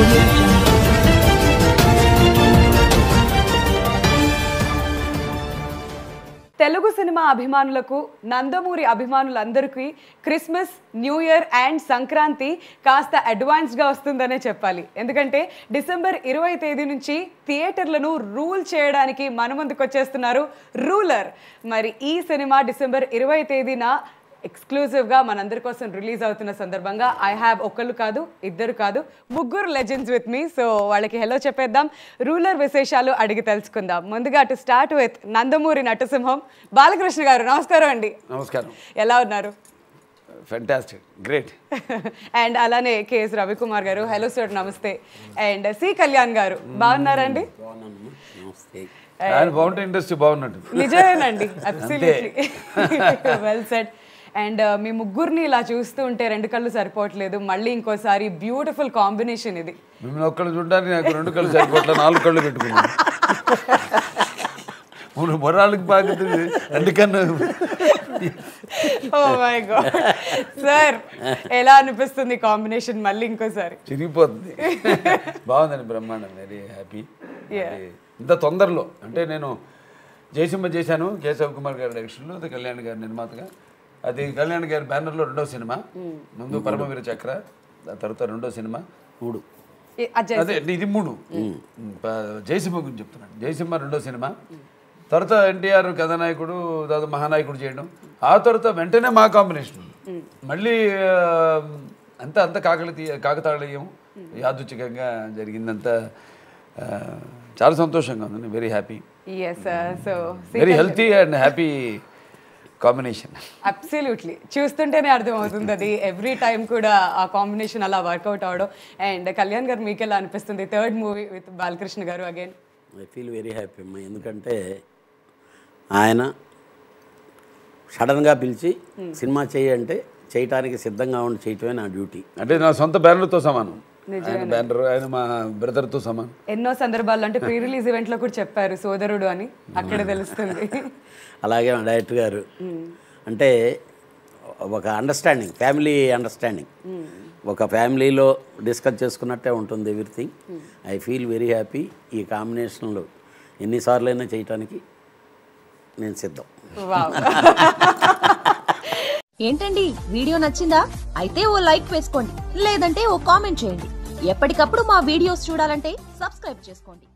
audio jungle. Telugu cinema అభిమానులకు నందమూరి అభిమానులందరికీ Christmas new year and Sankranti కాస్త అడ్వాన్స్గా వస్తుందనే చెప్పాలి ఎందుకంటే డిసెంబర్ ఇరవై తేదీ నుంచి థియేటర్లను రూల్ చేయడానికి మన ముందుకు వచ్చేస్తున్నారు రూలర్ మరి ఈ సినిమా డిసెంబర్ ఇరవై తేదీన ఎక్స్క్లూజివ్గా మనందరి కోసం రిలీజ్ అవుతున్న సందర్భంగా ఐ హ్యావ్ ఒకళ్ళు కాదు ఇద్దరు కాదు ముగ్గురు లెజెండ్స్ విత్ మీ సో వాళ్ళకి హెలో చెప్పేద్దాం రూలర్ విశేషాలు అడిగి తెలుసుకుందాం ముందుగా టు స్టార్ట్ విత్ నందమూరి నటసింహం బాలకృష్ణ గారు నమస్కారం అండి నమస్కారం ఎలా ఉన్నారు ఫెంటాస్టిక్ గ్రేట్ అండ్ అలానే కేఎస్ రవికుమార్ గారు హలో సార్ నమస్తే అండ్ సి కళ్యాణ్ గారు బాగున్నారండి ఆయన బాగుంటే ఇండస్ట్రీ బాగున్నట్టు నిజమేనండి అబ్సల్యూట్లీ వెల్ సెట్ అండ్ మీ ముగ్గురిని ఇలా చూస్తూ ఉంటే రెండు కళ్ళు సరిపోవట్లేదు మళ్ళీ ఇంకోసారి బ్యూటిఫుల్ కాంబినేషన్ ఇది మిమ్మల్ని ఒక్కళ్ళు చూడడానికి నాకు రెండు కళ్ళు సరిపోట్ల నాలుగు కళ్ళు పెట్టుకున్నాను మూడు మొరాళ్ళకి పాకుతుంది అందుకన్నా ఓ మై గాడ్ సార్ ఎలా అనిపిస్తుంది కాంబినేషన్ మళ్ళీ ఇంకోసారి చిరిగిపోతుంది బాగుందండి బ్రహ్మాండం వెరీ హ్యాపీ Yeah. ఇంత తొందరలో అంటే నేను జయసింహ చేశాను కేశవ్ కుమార్ గారి డైరెక్షన్లో అది కళ్యాణ్ గారి నిర్మాతగా అది కళ్యాణ్ గారి బ్యానర్లో రెండో సినిమా ముందు పరమవీర చక్ర ఆ తర్వాత రెండో సినిమా మూడు ఏ, అజయ్ అదే ఇది మూడు ప- జయసింహ గురించి చెప్తున్నాను జయసింహ రెండో సినిమా తర్వాత ఎన్టీఆర్ కథానాయకుడు తర్వాత మహానాయకుడు చేయడం ఆ తర్వాత వెంటనే మా కాంబినేషన్ మళ్ళీ ఆ, అంతా అంత కాకలతీ కాకతాళీయం యాదృచ్ఛికంగా జరిగిందంతా ఆ, చాలా సంతోషంగా ఉంది very happy yes so very healthy and happy combination absolutely చూస్తుంటేనే అర్థమవుతుంది అది ఎవ్రీ టైం కూడా ఆ కాంబినేషన్ అలా వర్కౌట్ అవడం అండ్ కళ్యాణ్ గారు మీకు ఎలా అనిపిస్తుంది థర్డ్ మూవీ విత్ బాలకృష్ణ గారు again I feel very happy అమ్మా ఎందుకంటే ఆయన సడన్గా పిలిచి సినిమా చేయి అంటే చేయటానికి సిద్ధంగా ఉండి చేయటమే నా డ్యూటీ అంటే నా సొంత బ్యానర్తో సమానం ఆయన బ్యానర్ ఆయన మా బ్రదర్తో సమానం ఎన్నో సందర్భాల్లో అంటే ప్రీ రిలీజ్ ఈవెంట్ లో కూడా చెప్పారు సోదరుడు అని అక్కడే తెలుస్తుంది అలాగే మా డైరెక్టర్ గారు అంటే ఒక అండర్స్టాండింగ్ ఫ్యామిలీ అండర్స్టాండింగ్ ఒక ఫ్యామిలీలో డిస్కస్ చేసుకున్నట్టే ఉంటుంది everything I feel very happy ఈ కాంబినేషన్లో ఎన్నిసార్లైనా చేయటానికి నేను సిద్ధం వావ్ ఏంటండి వీడియో నచ్చిందా అయితే ఓ లైక్ వేసుకోండి లేదంటే ఓ కామెంట్ చేయండి ఎప్పటికప్పుడు మా వీడియోస్ చూడాలంటే సబ్స్క్రైబ్ చేసుకోండి